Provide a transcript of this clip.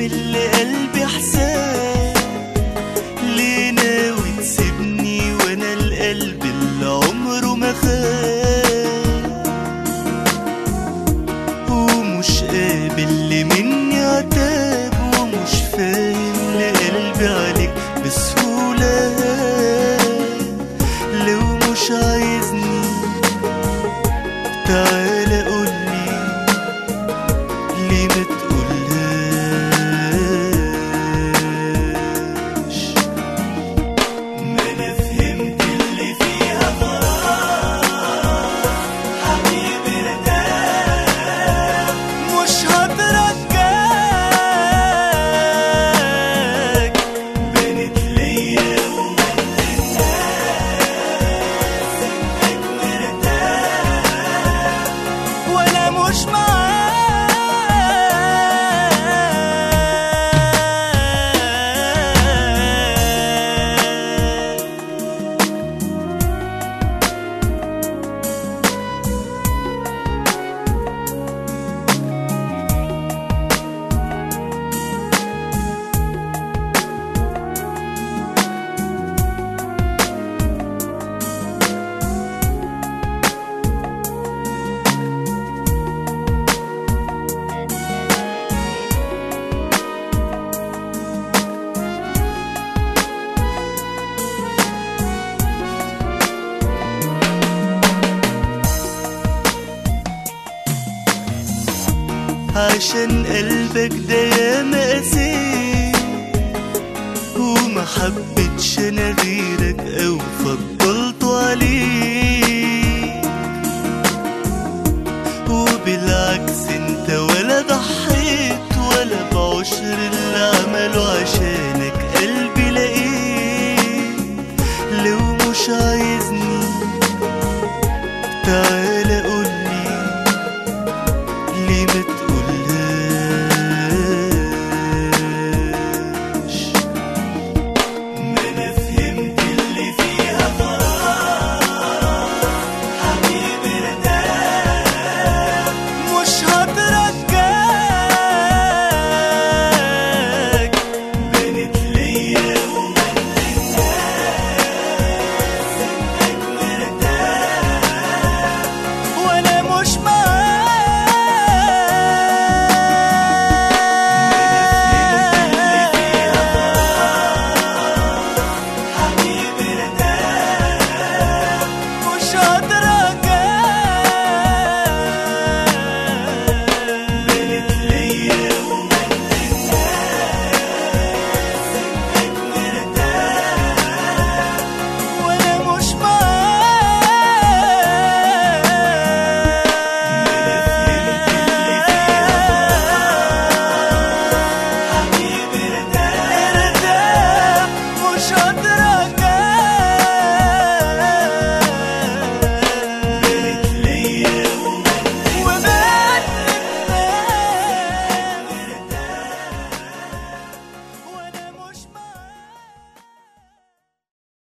تعمل لقلبي حساب ليه ناوي تسيبني وانا القلب اللي عمره ما خاب ومش قابل لمني عتاب ومش فاهم لقلبي عليك بسهولة لو مش عايزني تعالى قولي ليه ما تقولهاش ما انا فهمت اللي فيها خلاص حبيبي ارتاح مش هترجاك بنت ليا وانا مش معاك عشان قلبك ده يا مقاسي وما حبتش انا غيرك او فضلته عليك وبالعكس انت ولا ضحيت ولا بعشر اللي عمله عشانك قلبي لقيت لو مش عايزني